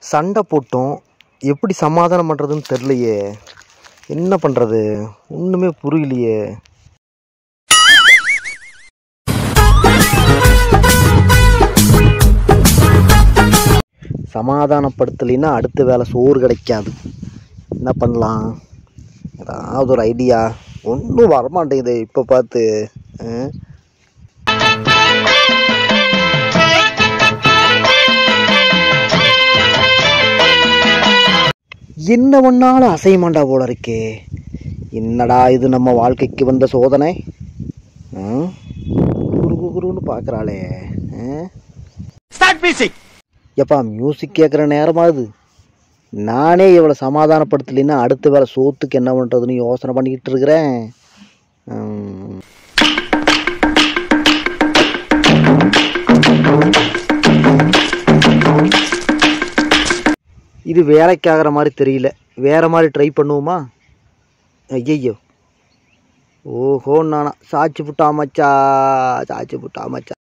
சண்டை போட்டோம் எப்படி சமாதானம் பண்ணுறதுன்னு தெரிலையே என்ன பண்ணுறது ஒன்றுமே புரியலையே சமாதானப்படுத்தலைன்னா அடுத்த வேலை சோறு கிடைக்காது என்ன பண்ணலாம் ஏதாவது ஒரு ஐடியா ஒன்றும் வரமாட்டேங்குது இப்போ பார்த்து ஆ? என்ன பண்ணாலும் அசைய மாட்டா போல இருக்கே என்னடா இது நம்ம வாழ்க்கைக்கு வந்த சோதனை ஆ? குரு குருன்னு பார்க்குறாளே ஸ்டார்ட் மியூசிக் எப்பா மியூசிக் கேட்குற நேரமாகுது நானே இவளை சமாதானப்படுத்தலைன்னா அடுத்த வேலை சோத்துக்கு என்ன பண்ணுறதுன்னு யோசனை பண்ணிக்கிட்டு இருக்கிறேன் ம். இது வேலைக்காகிற மாதிரி தெரியல வேற மாதிரி ட்ரை பண்ணுவோமா ஐயையோ ஓஹோ நானா சாச்சி புட்டா மச்சா சாச்சி புட்டா மச்சா